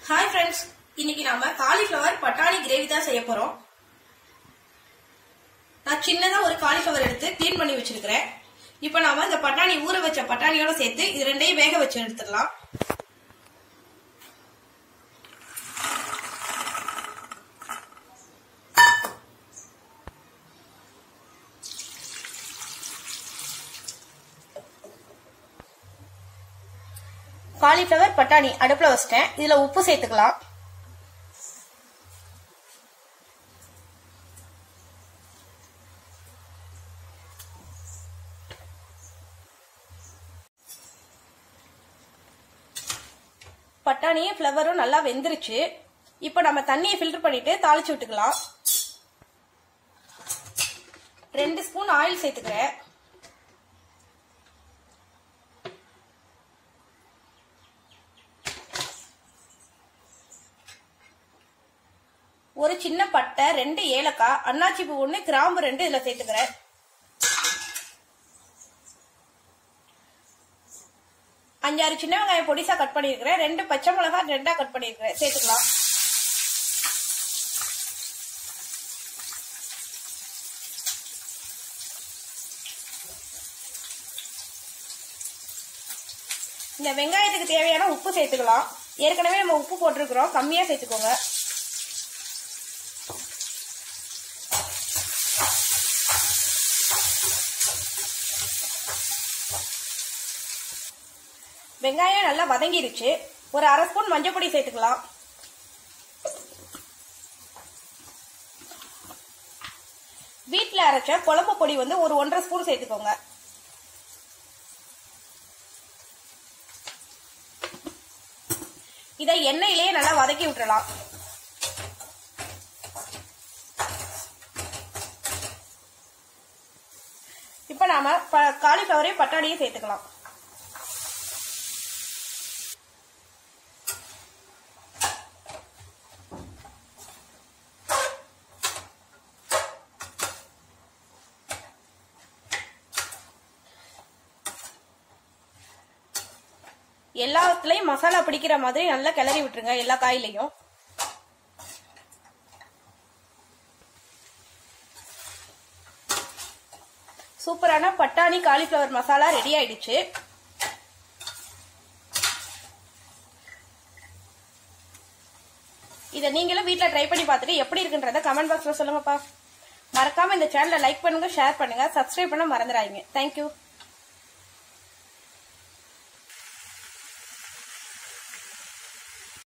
hi friends இன்னைக்கு நாம cauliflower பட்டாணி கிரேவி தான் செய்ய போறோம் நான் சின்னதா ஒரு காலிஃப்ளவர் எடுத்து க்ளீன் பண்ணி வச்சிருக்கிறேன் இப்போ நாம இந்த பட்டாணி ஊற வச்ச பட்டாணியோட சேர்த்து இது ரெண்டையும் வேக வச்சு எடுத்துடலாம் காலிஃப்ளவர் பட்டாணி அடுப்புல வச்சிட்டேன் இதுல உப்பு சேர்த்துக்கலாம் பட்டாணியும் ஃப்ளவரும் நல்லா வெந்துருச்சு இப்போ நம்ம தண்ணியை ஃபில்டர் பண்ணிட்டு தாளிச்சு விட்டுக்கலாம் ரெண்டு ஸ்பூன் ஆயில் சேர்த்துக்கிறேன் ஒரு சின்ன பட்டை ரெண்டு ஏலக்காய் அன்னாச்சி பூ ஒன்று கிராம்பு ரெண்டு இதுல சேர்த்துக்கிறேன் அஞ்சாறு சின்ன வெங்காயம் பொடிசா கட் பண்ணியிருக்கிறேன் ரெண்டு பச்சை மிளகாய் ரெண்டா கட் பண்ணியிருக்கிறேன் சேர்த்துக்கலாம் இந்த வெங்காயத்துக்கு தேவையான உப்பு சேர்த்துக்கலாம் ஏற்கனவே நம்ம உப்பு போட்டிருக்கிறோம் கம்மியா சேர்த்துக்கோங்க வெங்காயம் நல்லா வதங்கிருச்சு ஒரு அரை ஸ்பூன் மஞ்சள் பொடி சேர்த்துக்கலாம் வீட்டில் அரைச்ச குழம்பு பொடி வந்து ஒரு ஒன்றரை ஸ்பூன் சேர்த்துக்கோங்க இதை எண்ணெயிலேயே நல்லா வதக்கி விட்டுறலாம் இப்ப நாம காலிஃபிளவரையும் பட்டாணியும் சேர்த்துக்கலாம் எல்லாத்துலயும் மசாலா பிடிக்கிற மாதிரி நல்லா கிளறி விட்டுருங்க எல்லா காயிலையும் சூப்பரான பட்டாணி காலிஃபிளவர் மசாலா ரெடி ஆயிடுச்சு இதை நீங்களும் வீட்டில் ட்ரை பண்ணி பார்த்துட்டு எப்படி இருக்குன்றத கமெண்ட் பாக்ஸில் சொல்லுங்கப்பா மறக்காம இந்த சேனலை லைக் பண்ணுங்க ஷேர் பண்ணுங்க சப்ஸ்கிரைப் பண்ண மறந்துடாதீங்க தேங்க்யூ